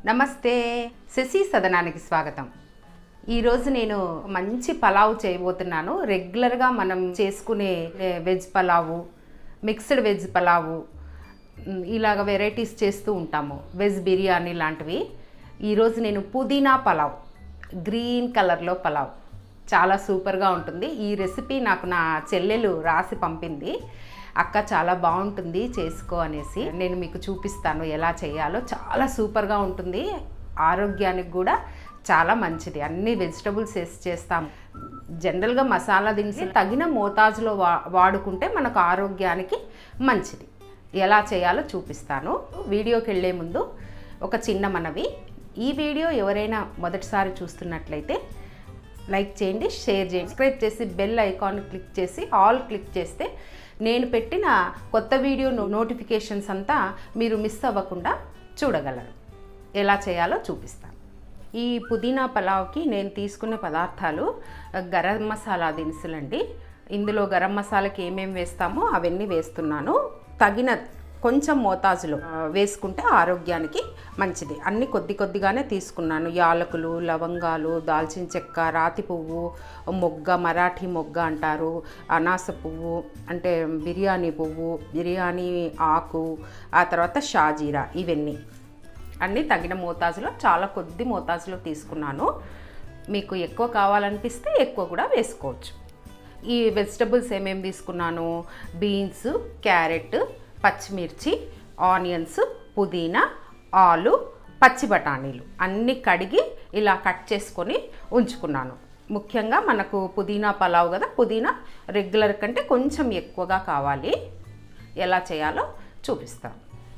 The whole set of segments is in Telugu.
నమస్తే శశి సదనానికి స్వాగతం ఈరోజు నేను మంచి పలావ్ చేయబోతున్నాను రెగ్యులర్గా మనం చేసుకునే ఏ, veg pulao mixed veg pulao ఉమ్, ఇలాగ వెరైటీస్ చేస్తూ ఉంటాము వెజ్ బిర్యానీ లాంటివి ఈరోజు నేను పుదీనా పలావ్ గ్రీన్ కలర్లో పలావ్ చాలా సూపర్గా ఉంటుంది ఈ రెసిపీ నాకు నా చెల్లెలు రాసి పంపింది అక్క చాలా బాగుంటుంది చేసుకో అనేసి నేను మీకు చూపిస్తాను ఎలా చేయాలో చాలా సూపర్గా ఉంటుంది ఆరోగ్యానికి కూడా చాలా మంచిది అన్ని వెజిటబుల్స్ వేసి చేస్తాం జనరల్గా మసాలా దినుసులు తగిన మోతాజులో వా వాడుకుంటే మనకు ఆరోగ్యానికి మంచిది ఎలా చేయాలో చూపిస్తాను వీడియోకి వెళ్ళే ముందు ఒక చిన్న మనవి ఈ వీడియో ఎవరైనా మొదటిసారి చూస్తున్నట్లయితే లైక్ చేయండి షేర్ చేయండి సబ్స్క్రైబ్ చేసి బెల్ ఐకాన్ క్లిక్ చేసి ఆల్ క్లిక్ చేస్తే నేను పెట్టిన కొత్త వీడియో నో- నోటిఫికేషన్స్ అంతా మీరు మిస్ అవ్వకుండా చూడగలరు ఎలా చేయాలో చూపిస్తాను ఈ పుదీనా పలావ్కి నేను తీసుకున్న పదార్థాలు గరం మసాలా దినుసులండి ఇందులో గరం మసాలాకి ఏమేమి వేస్తామో అవన్నీ వేస్తున్నాను తగిన కొంచెం మోతాజులో ఆ, వేసుకుంటే ఆరోగ్యానికి మంచిది అన్ని కొద్ది కొద్దిగానే తీసుకున్నాను యాలకులు లవంగాలు దాల్చిన చెక్క రాతి పువ్వు మొగ్గ మరాఠీ మొగ్గ అంటారు అనాస పువ్వు అంటే బిర్యానీ పువ్వు బిర్యానీ ఆకు ఆ తర్వాత షాజీరా ఇవన్నీ అన్నీ తగిన మోతాజులో చాలా కొద్ది మోతాజులో తీసుకున్నాను మీకు ఎక్కువ కావాలనిపిస్తే ఎక్కువ కూడా వేసుకోవచ్చు ఈ వెజిటబుల్స్ ఏమేమి తీసుకున్నాను బీన్స్ క్యారెట్ పచ్చిమిర్చి ఆనియన్స్ పుదీనా ఆలు పచ్చి బఠానీలు అన్నీ కడిగి ఇలా కట్ చేసుకొని ఉంచుకున్నాను ముఖ్యంగా మనకు పుదీనా పలావ్ కదా పుదీనా రెగ్యులర్ కంటే కొంచెం ఎక్కువగా కావాలి ఎలా చేయాలో చూపిస్తాను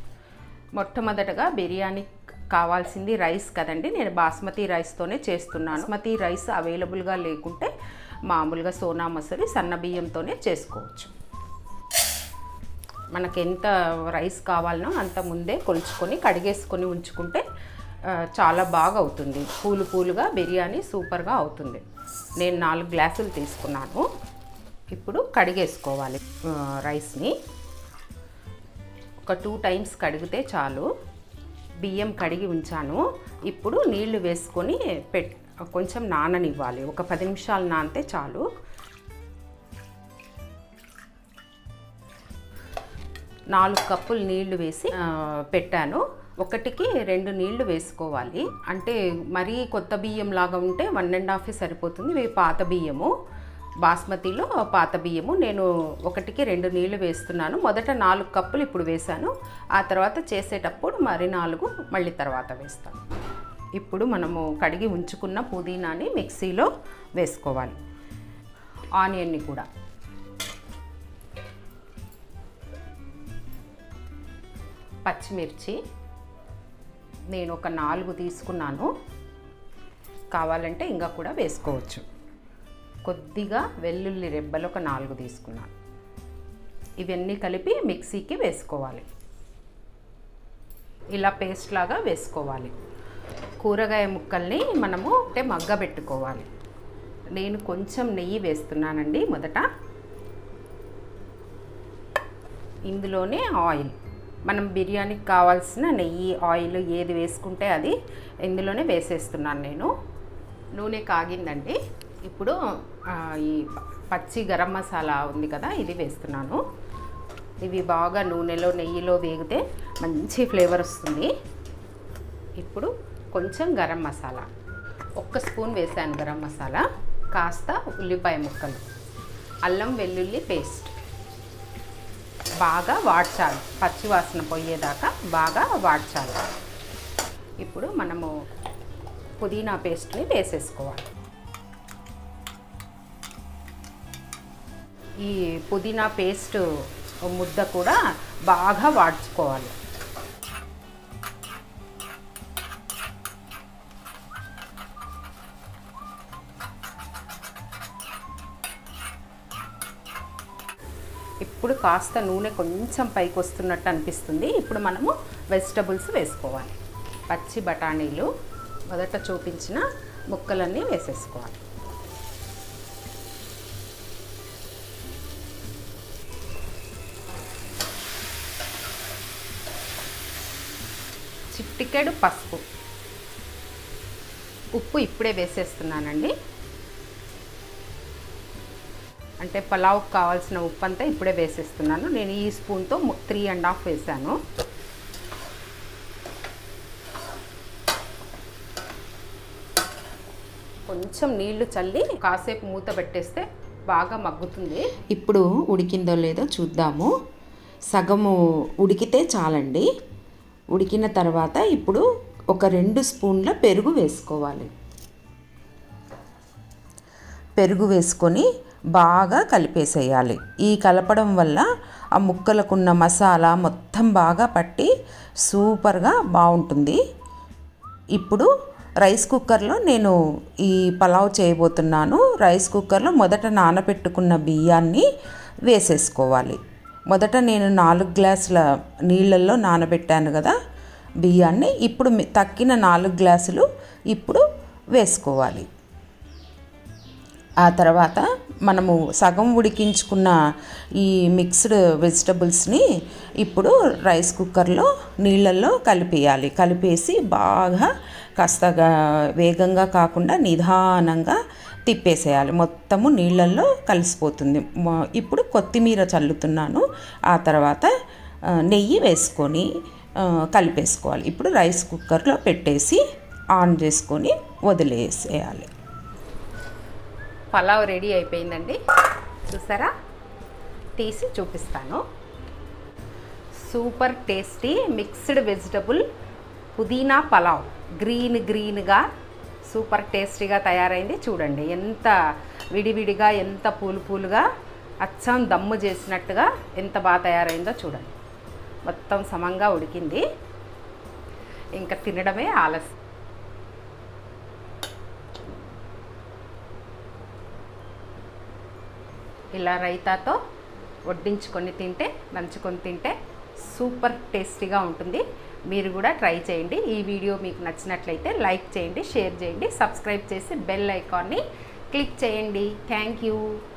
మొట్టమొదటగా బిర్యానీ కావాల్సింది రైస్ కదండి నేను బాస్మతి రైస్తోనే చేస్తున్నాను బాస్మతి రైస్ అవైలబుల్గా లేకుంటే మామూలుగా సోనా మసూరి సన్న బియ్యంతోనే చేసుకోవచ్చు మనకి ఎంత రైస్ కావాలనో అంత ముందే కొలుచుకొని కడిగేసుకొని ఉంచుకుంటే ఆ, చాలా బాగా అవుతుంది పూలు పూలుగా బిర్యానీ సూపర్గా అవుతుంది నేను నాలుగు గ్లాసులు తీసుకున్నాను ఇప్పుడు కడిగేసుకోవాలి ఆ, రైస్ని ఒక టూ టైమ్స్ కడిగితే చాలు బియ్యం కడిగి ఉంచాను ఇప్పుడు నీళ్లు వేసుకొని పెట్ కొంచెం నాననివ్వాలి ఒక పది నిమిషాలు నానితే చాలు నాలుగు కప్పులు నీళ్లు వేసి ఆ, పెట్టాను ఒకటికి రెండు నీళ్లు వేసుకోవాలి అంటే మరీ కొత్త బియ్యం లాగా ఉంటే వన్ అండ్ హాఫ్ సరిపోతుంది ఇవి పాత బియ్యము బాస్మతిలో పాత బియ్యము నేను ఒకటికి రెండు నీళ్లు వేస్తున్నాను మొదట నాలుగు కప్పులు ఇప్పుడు వేశాను ఆ తర్వాత చేసేటప్పుడు మరి నాలుగు మళ్ళీ తర్వాత వేస్తాను ఇప్పుడు మనము కడిగి ఉంచుకున్న పుదీనాని మిక్సీలో వేసుకోవాలి ఆనియన్ని కూడా పచ్చిమిర్చి నేను ఒక నాలుగు తీసుకున్నాను కావాలంటే ఇంకా కూడా వేసుకోవచ్చు కొద్దిగా వెల్లుల్లి రెబ్బలు ఒక నాలుగు తీసుకున్నాను ఇవన్నీ కలిపి మిక్సీకి వేసుకోవాలి ఇలా పేస్ట్ లాగా వేసుకోవాలి కూరగాయ ముక్కల్ని మనము అంటే మగ్గబెట్టుకోవాలి నేను కొంచెం నెయ్యి వేస్తున్నానండి మొదట ఇందులోనే ఆయిల్ మనం బిర్యానీకి కావాల్సిన నెయ్యి ఆయిల్ ఏది వేసుకుంటే అది ఇందులోనే వేసేస్తున్నాను నేను నూనె కాగిందండి ఇప్పుడు ఆ, ఈ పచ్చి గరం మసాలా ఉంది కదా ఇది వేస్తున్నాను ఇవి బాగా నూనెలో నెయ్యిలో వేగితే మంచి ఫ్లేవర్ వస్తుంది ఇప్పుడు కొంచెం గరం మసాలా ఒక్క స్పూన్ వేసాను గరం మసాలా కాస్త ఉల్లిపాయ ముక్కలు అల్లం వెల్లుల్లి పేస్ట్ బాగా వాడ్చాలి పచ్చి వాసన పోయేదాకా బాగా వాడ్చాలి ఇప్పుడు మనము పుదీనా పేస్ట్ని వేసేసుకోవాలి ఈ పుదీనా పేస్ట్ ముద్ద కూడా బాగా వాడ్చుకోవాలి ఇప్పుడు కాస్త నూనె కొంచెం పైకి వస్తున్నట్టు అనిపిస్తుంది ఇప్పుడు మనము వెజిటబుల్స్ వేసుకోవాలి పచ్చి బఠానీలు మొదట చూపించిన ముక్కలన్నీ వేసేసుకోవాలి చిట్టికెడు పసుపు ఉప్పు ఇప్పుడే వేసేస్తున్నానండి అంటే పలావ్కి కావాల్సిన ఉప్పు అంతా ఇప్పుడే వేసేస్తున్నాను నేను ఈ స్పూన్తో త్రీ అండ్ హాఫ్ వేసాను కొంచెం నీళ్లు చల్లి కాసేపు మూత పెట్టేస్తే బాగా మగ్గుతుంది ఇప్పుడు ఉడికిందో లేదో చూద్దాము సగము ఉడికితే చాలండి ఉడికిన తర్వాత ఇప్పుడు ఒక రెండు స్పూన్ల పెరుగు వేసుకోవాలి పెరుగు వేసుకొని బాగా కలిపేసేయాలి ఈ కలపడం వల్ల ఆ ముక్కలకున్న మసాలా మొత్తం బాగా పట్టి సూపర్గా బాగుంటుంది ఇప్పుడు రైస్ కుక్కర్లో నేను ఈ పలావ్ చేయబోతున్నాను రైస్ కుక్కర్లో మొదట నానబెట్టుకున్న బియ్యాన్ని వేసేసుకోవాలి మొదట నేను నాలుగు గ్లాసుల నీళ్ళల్లో నానబెట్టాను కదా బియ్యాన్ని ఇప్పుడు మి- తక్కిన నాలుగు గ్లాసులు ఇప్పుడు వేసుకోవాలి ఆ తర్వాత మనము సగం ఉడికించుకున్న ఈ మిక్స్డ్ వెజిటబుల్స్ని ఇప్పుడు రైస్ కుక్కర్లో నీళ్ళల్లో కలిపేయాలి కలిపేసి బాగా కాస్త గా- వేగంగా కాకుండా నిదానంగా తిప్పేసేయాలి మొత్తము నీళ్ళల్లో కలిసిపోతుంది మ- ఇప్పుడు కొత్తిమీర చల్లుతున్నాను ఆ తర్వాత ఆ, నెయ్యి వేసుకొని ఆ, కలిపేసుకోవాలి ఇప్పుడు రైస్ కుక్కర్లో పెట్టేసి ఆన్ చేసుకొని వదిలేసేయాలి పలావ్ రెడీ అయిపోయిందండి చూసారా తీసి చూపిస్తాను సూపర్ టేస్టీ మిక్స్డ్ వెజిటబుల్ పుదీనా పలావ్ గ్రీన్ గ్రీన్గా సూపర్ టేస్టీగా తయారైంది చూడండి ఎంత విడివిడిగా ఎంత పూలు పూలుగా అచ్చం దమ్ము చేసినట్టుగా ఎంత బాగా తయారైందో చూడండి మొత్తం సమంగా ఉడికింది ఇంకా తినడమే ఆలస్యం ఇలా రైతాతో వడ్డించుకొని తింటే నంచుకొని తింటే సూపర్ టేస్టీగా ఉంటుంది మీరు కూడా ట్రై చేయండి ఈ వీడియో మీకు నచ్చినట్లయితే లైక్ చేయండి షేర్ చేయండి సబ్స్క్రైబ్ చేసి బెల్ ఐకాన్ని క్లిక్ చేయండి థ్యాంక్ యూ